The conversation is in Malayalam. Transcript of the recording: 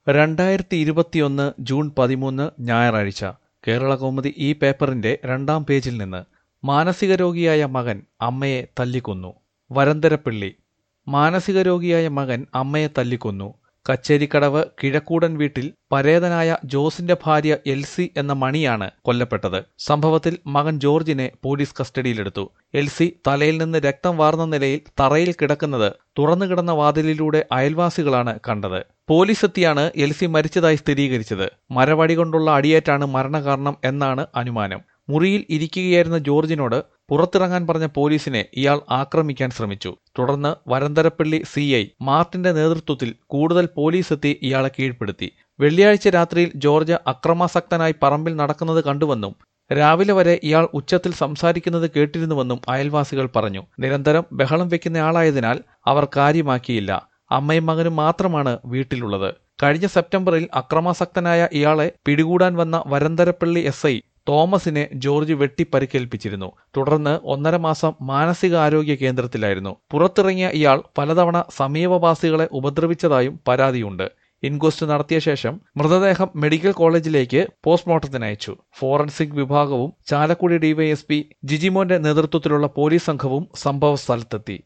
രണ്ടായിരത്തി ഇരുപത്തിയൊന്ന് ജൂൺ പതിമൂന്ന് ഞായറാഴ്ച കേരളകൗമുദി ഈ പേപ്പറിന്റെ രണ്ടാം പേജിൽ നിന്ന് മാനസിക രോഗിയായ മകൻ അമ്മയെ തല്ലിക്കൊന്നു വരന്തരപ്പിള്ളി മാനസിക രോഗിയായ മകൻ അമ്മയെ തല്ലിക്കൊന്നു കച്ചേരിക്കടവ് കിഴക്കൂടൻ വീട്ടിൽ പരേതനായ ജോസിന്റെ ഭാര്യ എൽസി എന്ന മണിയാണ് കൊല്ലപ്പെട്ടത് സംഭവത്തിൽ മകൻ ജോർജിനെ പോലീസ് കസ്റ്റഡിയിലെടുത്തു എൽസി തലയിൽ നിന്ന് രക്തം വാർന്ന നിലയിൽ തറയിൽ കിടക്കുന്നത് തുറന്നുകിടന്ന വാതിലിലൂടെ അയൽവാസികളാണ് കണ്ടത് പോലീസ് എത്തിയാണ് എൽസി മരിച്ചതായി സ്ഥിരീകരിച്ചത് മരവടി കൊണ്ടുള്ള അടിയേറ്റാണ് മരണകാരണം എന്നാണ് അനുമാനം മുറിയിൽ ഇരിക്കുകയായിരുന്ന ജോർജിനോട് പുറത്തിറങ്ങാൻ പറഞ്ഞ പോലീസിനെ ഇയാൾ ആക്രമിക്കാൻ ശ്രമിച്ചു തുടർന്ന് വരന്തരപ്പള്ളി സി ഐ മാർട്ടിന്റെ നേതൃത്വത്തിൽ കൂടുതൽ പോലീസ് എത്തി ഇയാളെ കീഴ്പ്പെടുത്തി വെള്ളിയാഴ്ച രാത്രിയിൽ ജോർജ് അക്രമാസക്തനായി പറമ്പിൽ നടക്കുന്നത് കണ്ടുവെന്നും രാവിലെ വരെ ഇയാൾ ഉച്ചത്തിൽ സംസാരിക്കുന്നത് കേട്ടിരുന്നുവെന്നും അയൽവാസികൾ പറഞ്ഞു നിരന്തരം ബഹളം വെക്കുന്നയാളായതിനാൽ അവർ കാര്യമാക്കിയില്ല അമ്മയും മകനും മാത്രമാണ് വീട്ടിലുള്ളത് കഴിഞ്ഞ സെപ്റ്റംബറിൽ അക്രമാസക്തനായ ഇയാളെ പിടികൂടാൻ വന്ന വരന്തരപ്പള്ളി എസ് ഐ തോമസിനെ ജോർജ് വെട്ടി പരിക്കേൽപ്പിച്ചിരുന്നു തുടർന്ന് ഒന്നര മാസം മാനസികാരോഗ്യ കേന്ദ്രത്തിലായിരുന്നു പുറത്തിറങ്ങിയ ഇയാൾ പലതവണ സമീപവാസികളെ ഉപദ്രവിച്ചതായും പരാതിയുണ്ട് ഇൻക്വസ്റ്റ് നടത്തിയ ശേഷം മൃതദേഹം മെഡിക്കൽ കോളേജിലേക്ക് പോസ്റ്റ്മോർട്ടത്തിന് അയച്ചു ഫോറൻസിക് വിഭാഗവും ചാലക്കുടി ഡിവൈഎസ്പി ജിജിമോന്റെ നേതൃത്വത്തിലുള്ള പോലീസ് സംഘവും സംഭവ സ്ഥലത്തെത്തി